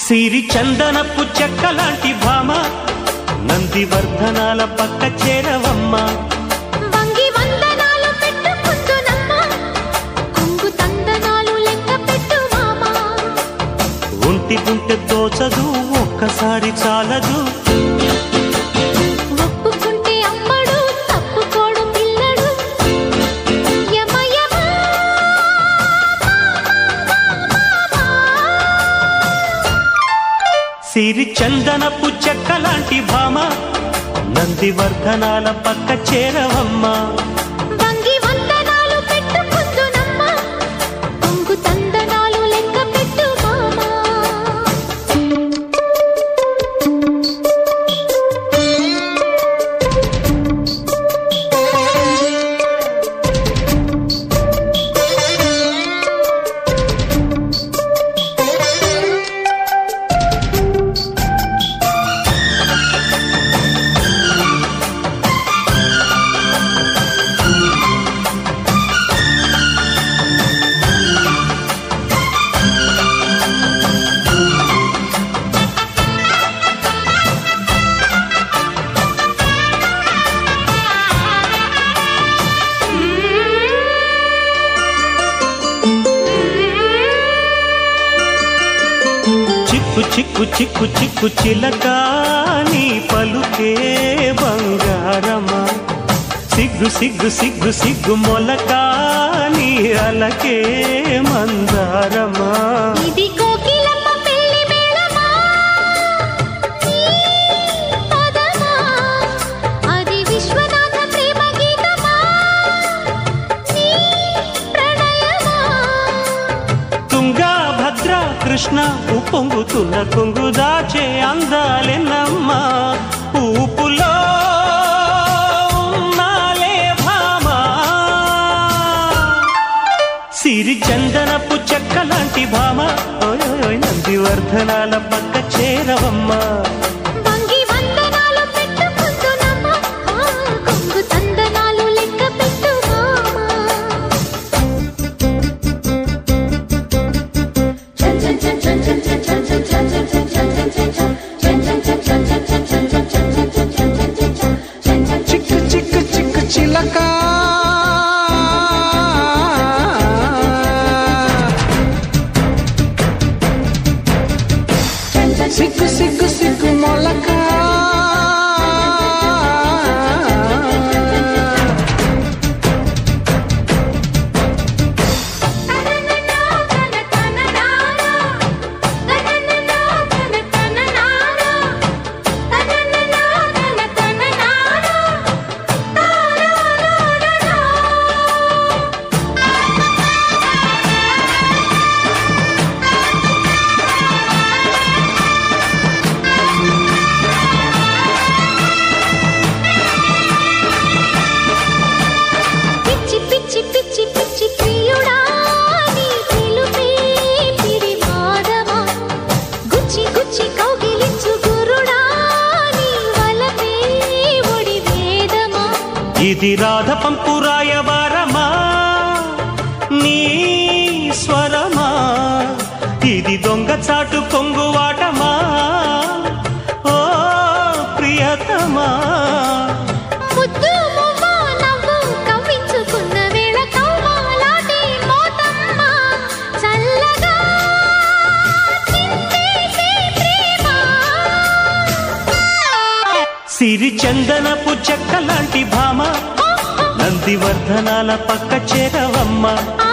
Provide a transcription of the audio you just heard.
సిరి చందనపు చెక్క లాంటి భామ నందివర్ధనాల పక్క చేరవమ్మ వంగి వందనాలు పెట్టుకుందునమ్మ కొంగు తందనాలు లెక్క పెట్టు మామా ఒంటి గుంటె తోచదు ఒక్కసారి చాలదు ఒప్పుకుంటే అమ్మడు తప్పుకోడు పిల్లడు యమ యమ సిరి చందనపు చెక్క లాంటి భామ నందివర్ధనాల పక్క చేరవమ్మ వంగి వందనాలు పెట్టుకుందునమ్మ కొంగు తందనాలు లెక్క పెట్టు మామా చిక్కు చిక్కు చిక్కు చిక్కు చిలక నీ పలుకే బంగారమా సిగ్గు సిగ్గు సిగ్గు సిగ్గు మొలక నీ అలకే మందారమా ఇది కోకిలమ్మ పెళ్లి మేళమా ఈ పదమా అది విశ్వనాథ ప్రేమ గీతమా నీ ప్రణయమా తుంగా భద్ర కృష్ణ ఉప్పొంగుతున్న కొంగు దాచే అందాలెన్నమ్మా ఊపులో ఉన్నాలే భామా సిరి చందనపు చెక్క లాంటి భామ ఓయ్ ఓయ్ ఓయ్ నందివర్ధనాల పక్క చేరవమ్మా వంగి వందనాలు పెట్టుకుందునమ్మ ఆ కొంగు తందనాలు లెక్క పెట్టు మామా చిక్కు చిక్కు చిక్కు చిలక సిగ్గు సిగ్గు సిగ్గు మొలక పిచ్చి పిచ్చి పిచ్చి పిచ్చి ప్రియుడా నీ పిలుపే పిడి మాధవా గుచ్చి గుచ్చి కౌగిలించు గురుడా నీ వలపే ఒడి వేదమా ఇది రాధ పంపు రాయవారమా నీ స్వరమా ఇది దొంగ చాటు కొంగువాటమా ఓ ప్రియతమా ముద్దు మువ్వ నవ్వు కవ్వించుకున్న వేళ కవ్వాలాటి మోతమ్మ చల్లగా చిందేసే ప్రేమ సిరి చందనపు చెక్క లాంటి భామ నందివర్ధనాల పక్క చేరవమ్మ ఆ